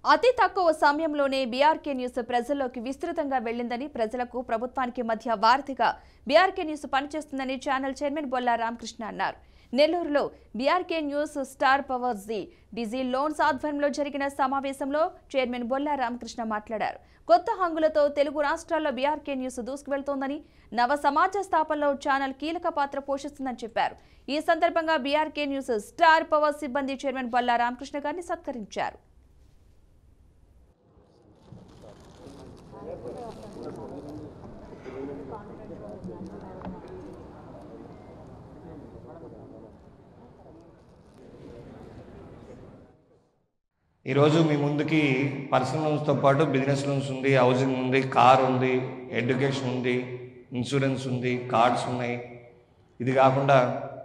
అతి తక్కువ సమయంలోనే బీఆర్కే న్యూస్ ప్రజల్లోకి విస్తృతంగా వెళ్లిందని ప్రజలకు ప్రభుత్వానికి మధ్య వారధిగా బీఆర్కే న్యూస్ పనిచేస్తుందని ఛానల్ చైర్మన్ బొల్లా రామకృష్ణ అన్నారు నెల్లూరులో BRK news star power G digi loans ఆధ్వర్యంలో జరిగిన సమావేశంలో చైర్మన్ బొల్లా రామకృష్ణ మాట్లాడారు కొత్త హంగులతో తెలుగు రాష్ట్రాల్లో బీఆర్కే న్యూస్ దూసుకువెళ్తోందని నవ సమాజ స్థాపనలో ఛానల్ కీలక పాత్ర పోషిస్తుందని చెప్పారు ఈ సందర్భంగా బీఆర్కే న్యూస్ స్టార్ పవర్ సిబ్బంది చైర్మన్ బొల్లా రామకృష్ణ గారిని సత్కరించారు ఈరోజు మీ ముందుకి పర్సనల్ లోన్స్తో పాటు బిజినెస్ లోన్స్ ఉంది హౌసింగ్ ఉంది కార్ ఉంది ఎడ్యుకేషన్ ఉంది ఇన్సూరెన్స్ ఉంది కార్డ్స్ ఉన్నాయి ఇది కాకుండా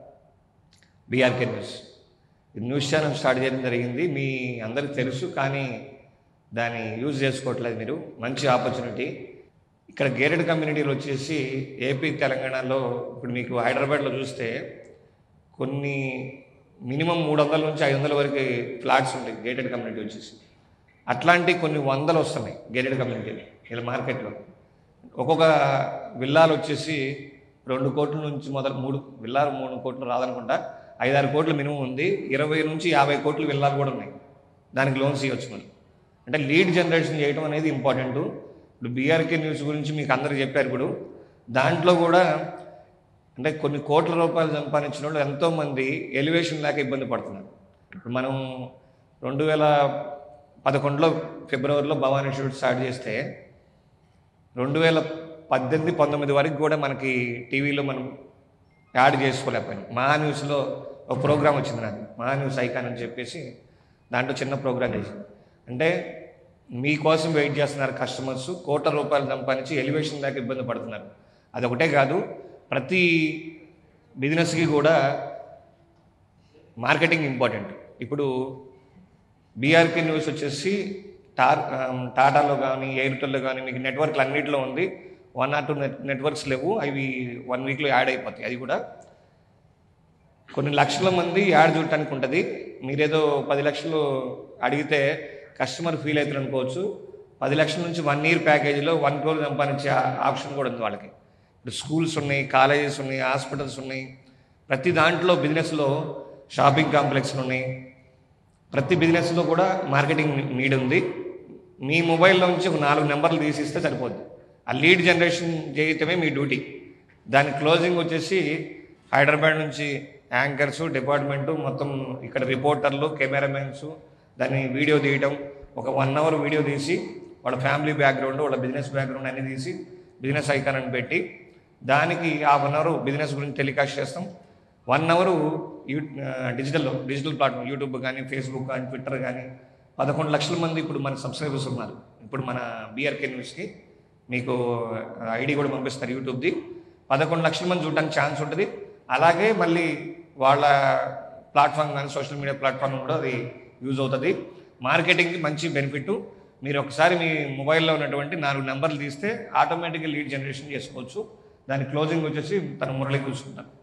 బీఆర్కే న్యూస్ ఇది న్యూస్ ఛానల్ స్టార్ట్ చేయడం జరిగింది మీ అందరికి తెలుసు కానీ దాన్ని యూజ్ చేసుకోవట్లేదు మీరు మంచి ఆపర్చునిటీ ఇక్కడ గేటెడ్ కమ్యూనిటీలు వచ్చేసి ఏపీ తెలంగాణలో ఇప్పుడు మీకు హైదరాబాద్లో చూస్తే కొన్ని మినిమం మూడు వందల నుంచి ఐదు వందల వరకు ఫ్లాట్స్ ఉంటాయి గేటెడ్ కమ్యూనిటీ వచ్చేసి అట్లాంటి కొన్ని వందలు వస్తున్నాయి గేటెడ్ కమ్యూనిటీలు ఇలా మార్కెట్లో ఒక్కొక్క విల్లాలు వచ్చేసి రెండు కోట్ల నుంచి మొదలు మూడు విల్లాలు మూడు కోట్లు రాదనుకుంటా ఐదారు కోట్లు మినిమం ఉంది ఇరవై నుంచి యాభై కోట్లు విల్లాలు కూడా ఉన్నాయి దానికి లోన్స్ ఇవ్వచ్చు మనం అంటే లీడ్ జనరేషన్ చేయడం అనేది ఇంపార్టెంట్ ఇప్పుడు బీఆర్కే న్యూస్ గురించి మీకు అందరు చెప్పారు ఇప్పుడు దాంట్లో కూడా అంటే కొన్ని కోట్ల రూపాయలు సంపాదించిన వాళ్ళు ఎంతోమంది ఎలివేషన్ లేక ఇబ్బంది పడుతున్నారు ఇప్పుడు మనం రెండు వేల పదకొండులో ఫిబ్రవరిలో భవానీ ఇన్స్టిట్యూట్ స్టార్ట్ చేస్తే రెండు వేల పద్దెనిమిది పంతొమ్మిది వరకు కూడా మనకి టీవీలో మనం యాడ్ చేసుకోలేకపోయాం మహా న్యూస్లో ఒక ప్రోగ్రామ్ వచ్చింది నాకు మహా న్యూస్ ఐకాన్ అని చెప్పేసి దాంట్లో చిన్న ప్రోగ్రామ్ చేసింది అంటే మీకోసం వెయిట్ చేస్తున్నారు కస్టమర్స్ కోట్ల రూపాయలు సంపాదించి ఎలివేషన్ దాకా ఇబ్బంది పడుతున్నారు అదొకటే కాదు ప్రతి బిజినెస్కి కూడా మార్కెటింగ్ ఇంపార్టెంట్ ఇప్పుడు బీఆర్కే న్యూస్ వచ్చేసి టార్ టాటాలో కానీ ఎయిర్టెల్లో కానీ మీకు నెట్వర్క్లు అన్నింటిలో ఉంది one or two net networks లేవు అవి వన్ వీక్లో యాడ్ అయిపోతాయి అది కూడా కొన్ని లక్షల మంది యాడ్ చూడటానికి ఉంటుంది మీరేదో పది లక్షలు అడిగితే కస్టమర్ ఫీల్ అవుతారు అనుకోవచ్చు పది లక్షల నుంచి వన్ ఇయర్ ప్యాకేజీలో వన్ క్రోర్ సంపాదించే ఆప్షన్ కూడా ఉంది వాళ్ళకి ఇప్పుడు స్కూల్స్ ఉన్నాయి కాలేజెస్ ఉన్నాయి హాస్పిటల్స్ ఉన్నాయి ప్రతి దాంట్లో బిజినెస్లో షాపింగ్ కాంప్లెక్స్లు ఉన్నాయి ప్రతి బిజినెస్లో కూడా మార్కెటింగ్ నీడ్ ఉంది మీ మొబైల్లో నుంచి ఒక నాలుగు నెంబర్లు తీసిస్తే సరిపోద్ది ఆ లీడ్ జనరేషన్ చేయటమే మీ డ్యూటీ దాని క్లోజింగ్ వచ్చేసి హైదరాబాద్ నుంచి యాంకర్స్ డిపార్ట్మెంటు మొత్తం ఇక్కడ రిపోర్టర్లు కెమెరామెన్స్ దాన్ని వీడియో తీయటం ఒక వన్ అవర్ వీడియో తీసి వాళ్ళ ఫ్యామిలీ బ్యాక్గ్రౌండ్ వాళ్ళ బిజినెస్ బ్యాక్గ్రౌండ్ అన్ని తీసి బిజినెస్ ఐకాన్ అని పెట్టి దానికి హాఫ్ అన్ అవర్ బిజినెస్ గురించి టెలికాస్ట్ చేస్తాం వన్ అవరు యూ డిజిటల్లో డిజిటల్ ప్లాట్ఫామ్ యూట్యూబ్ కానీ ఫేస్బుక్ కానీ ట్విట్టర్ కానీ పదకొండు లక్షల మంది ఇప్పుడు మన సబ్స్క్రైబర్స్ ఉన్నారు ఇప్పుడు మన బీఆర్కే న్యూస్కి మీకు ఐడి కూడా పంపిస్తారు యూట్యూబ్ది పదకొండు లక్షల మంది చూడడానికి ఛాన్స్ ఉంటుంది అలాగే మళ్ళీ వాళ్ళ ప్లాట్ఫామ్ కానీ సోషల్ మీడియా ప్లాట్ఫామ్ కూడా అది యూజ్ అవుతుంది మార్కెటింగ్కి మంచి బెనిఫిట్ మీరు ఒకసారి మీ మొబైల్లో ఉన్నటువంటి నాలుగు నెంబర్లు తీస్తే ఆటోమేటిక్గా లీడ్ జనరేషన్ చేసుకోవచ్చు దాని క్లోజింగ్ వచ్చేసి తన మురళి చూసుకుంటారు